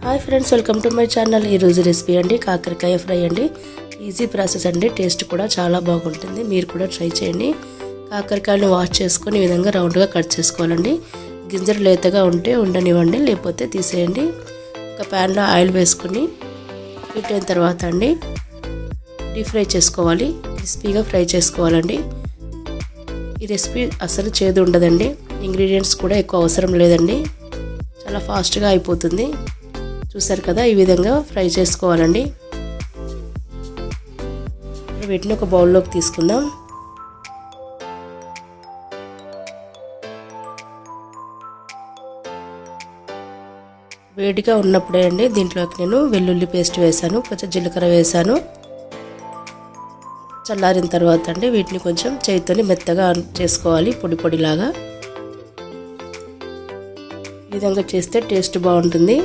hi friends welcome to my channel ఈరోజు recipe అండి కాకరకాయ ఫ్రై అండి ఈజీ ప్రాసెస్ అండి టేస్ట్ కూడా చాలా బాగుంటుంది మీరు కూడా ట్రై చేయండి కాకరకాయని వాష్ చేసుకొని ఈ విధంగా రౌండ్గా కట్ చేసుకోవాలండి గింజలు లేతగా ఉంటే ఉండనివ్వండి లేకపోతే తీసేయండి ఒక ప్యాన్లో ఆయిల్ వేసుకొని హీట్ అయిన తర్వాత అండి డీప్ ఫ్రై చేసుకోవాలి క్రిస్పీగా ఫ్రై చేసుకోవాలండి ఈ రెసిపీ అసలు చేదు ఉండదండి ఇంగ్రీడియంట్స్ కూడా ఎక్కువ అవసరం లేదండి చాలా ఫాస్ట్గా అయిపోతుంది చూసారు కదా ఈ విధంగా ఫ్రై చేసుకోవాలండి వీటిని ఒక బౌల్లోకి తీసుకుందాం వేడిగా ఉన్నప్పుడే అండి దీంట్లోకి నేను వెల్లుల్లి పేస్ట్ వేసాను కొంచెం జీలకర్ర వేసాను చల్లారిన తర్వాత అండి వీటిని కొంచెం చేతితోని మెత్తగా చేసుకోవాలి పొడి పొడిలాగా ఈ విధంగా చేస్తే టేస్ట్ బాగుంటుంది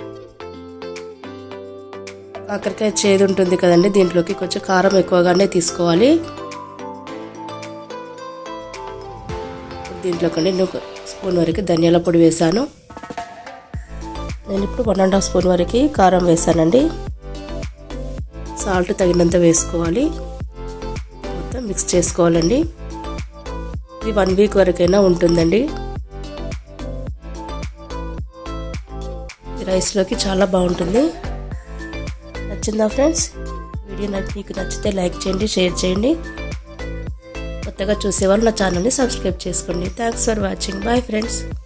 కాకరకాయ చేదు ఉంటుంది కదండి దీంట్లోకి కొంచెం కారం ఎక్కువగానే తీసుకోవాలి దీంట్లోకి నేను ఒక స్పూన్ వరకు ధనియాల పొడి వేసాను నేను ఇప్పుడు వన్ అండ్ హాఫ్ స్పూన్ వరకు కారం వేసానండి సాల్ట్ తగినంత వేసుకోవాలి మొత్తం మిక్స్ చేసుకోవాలండి ఇది వన్ వీక్ వరకైనా ఉంటుందండి రైస్లోకి చాలా బాగుంటుంది నచ్చిందా ఫ్రెండ్స్ వీడియో మీకు నచ్చితే లైక్ చేయండి షేర్ చేయండి కొత్తగా చూసేవాళ్ళు నా ఛానల్ని సబ్స్క్రైబ్ చేసుకోండి thanks for watching bye friends